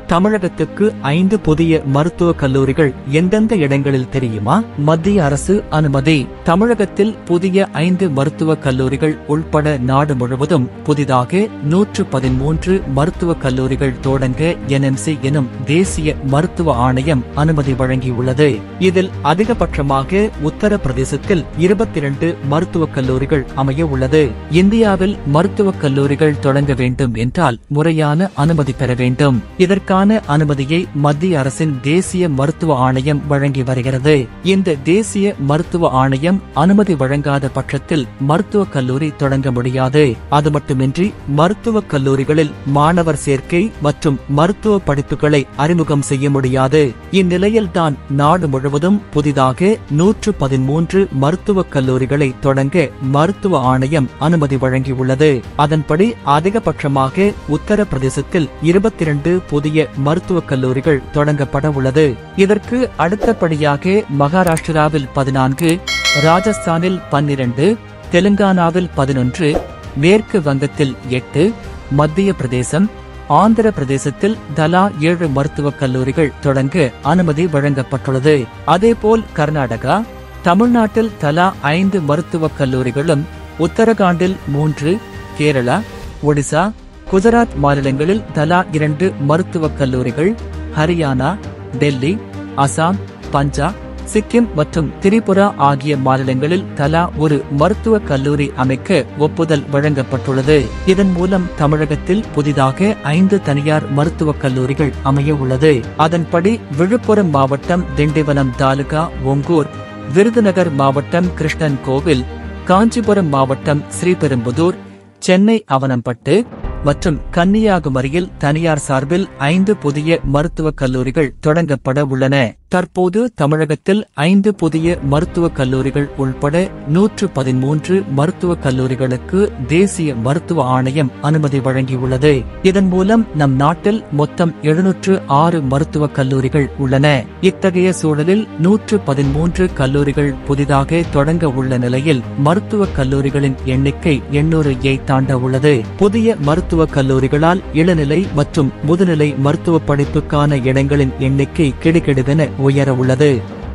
தமிழகத்துக்கு ஐந்து புதிய மருத்துவக் கல்லூரிகள் எந்தெந்த இடங்களில் தெரியுமா மத்திய அரசு அனுமதி தமிழகத்தில் புதிய ஐந்து மருத்துவக் கல்லூரிகள் உள்பட நாடு முழுவதும் புதிதாக நூற்று பதிமூன்று மருத்துவக் கல்லூரிகள் தொடங்க என்எம்சி எனும் தேசிய மருத்துவ ஆணையம் அனுமதி வழங்கியுள்ளது இதில் அதிகபட்சமாக உத்தரப்பிரதேசத்தில் இருபத்தி இரண்டு மருத்துவக் கல்லூரிகள் அமைய உள்ளது இந்தியாவில் மருத்துவக் கல்லூரிகள் தொடங்க வேண்டும் என்றால் முறையான அனுமதி பெற வேண்டும் இதற்கான அனுமதியை மத்திய அரசின் தேசிய மருத்துவ ஆணையம் வழங்கி வருகிறது இந்த தேசிய மருத்துவ ஆணையம் அனுமதி வழங்காத பட்சத்தில் மருத்துவக் கல்லூரி தொடங்க முடியாது அது மட்டுமின்றி மருத்துவக் கல்லூரிகளில் மாணவர் சேர்க்கை மற்றும் மருத்துவ படிப்புகளை அறிமுகம் செய்ய முடியாது இந்நிலையில்தான் நாடு முழுவதும் புதிதாக நூற்று பதிமூன்று மருத்துவக் கல்லூரிகளை தொடங்க மருத்துவ ஆணையம் அனுமதி வழங்கியுள்ளது அதன்படி அதிகபட்சமாக உத்தரப்பிரதேசத்தில் இருபத்தி இரண்டு புதிய மருத்துவக் கல்லூரிகள் தொடங்கப்பட உள்ளது இதற்கு அடுத்தபடியாக மகாராஷ்டிராவில் பதினான்கு ராஜஸ்தானில் பன்னிரண்டு தெலுங்கானாவில் பதினொன்று மேற்கு வங்கத்தில் எட்டு மத்திய பிரதேசம் ஆந்திர பிரதேசத்தில் தலா ஏழு மருத்துவக் கல்லூரிகள் தொடங்க அனுமதி வழங்கப்பட்டுள்ளது அதேபோல் கர்நாடகா தமிழ்நாட்டில் தலா ஐந்து மருத்துவக் கல்லூரிகளும் உத்தரகாண்டில் மூன்று கேரளா ஒடிசா குஜராத் மாநிலங்களில் தலா இரண்டு மருத்துவக் கல்லூரிகள் ஹரியானா டெல்லி அசாம் பஞ்சாப் சிக்கிம் மற்றும் திரிபுரா ஆகிய மாநிலங்களில் தலா ஒரு மருத்துவக் கல்லூரி அமைக்க ஒப்புதல் வழங்கப்பட்டுள்ளது இதன் மூலம் தமிழகத்தில் புதிதாக ஐந்து தனியார் மருத்துவக் கல்லூரிகள் அமைய உள்ளது அதன்படி விழுப்புரம் மாவட்டம் திண்டிவனம் தாலுகா ஒங்கூர் விருதுநகர் மாவட்டம் கிருஷ்ணன் கோவில் காஞ்சிபுரம் மாவட்டம் ஸ்ரீபெரும்புதூர் சென்னை அவனம்பட்டு மற்றும் கன்னியாகுமரியில் தனியார் சார்பில் ஐந்து புதிய மருத்துவக் கல்லூரிகள் தொடங்கப்பட உள்ளன தற்போது தமிழகத்தில் ஐந்து புதிய மருத்துவக் கல்லூரிகள் உள்பட நூற்று பதிமூன்று மருத்துவக் கல்லூரிகளுக்கு தேசிய மருத்துவ ஆணையம் அனுமதி வழங்கியுள்ளது இதன் மூலம் நம் நாட்டில் மொத்தம் எழுநூற்று ஆறு மருத்துவக் கல்லூரிகள் உள்ளன இத்தகைய சூழலில் நூற்று பதிமூன்று கல்லூரிகள் புதிதாக தொடங்க உள்ள நிலையில் மருத்துவக் கல்லூரிகளின் எண்ணிக்கை எண்ணூறு ஐ தாண்ட உள்ளது புதிய மருத்துவக் கல்லூரிகளால் இளநிலை மற்றும் முதுநிலை மருத்துவ படிப்புக்கான இடங்களின் எண்ணிக்கை கிடுகிடுவென உயர உள்ளது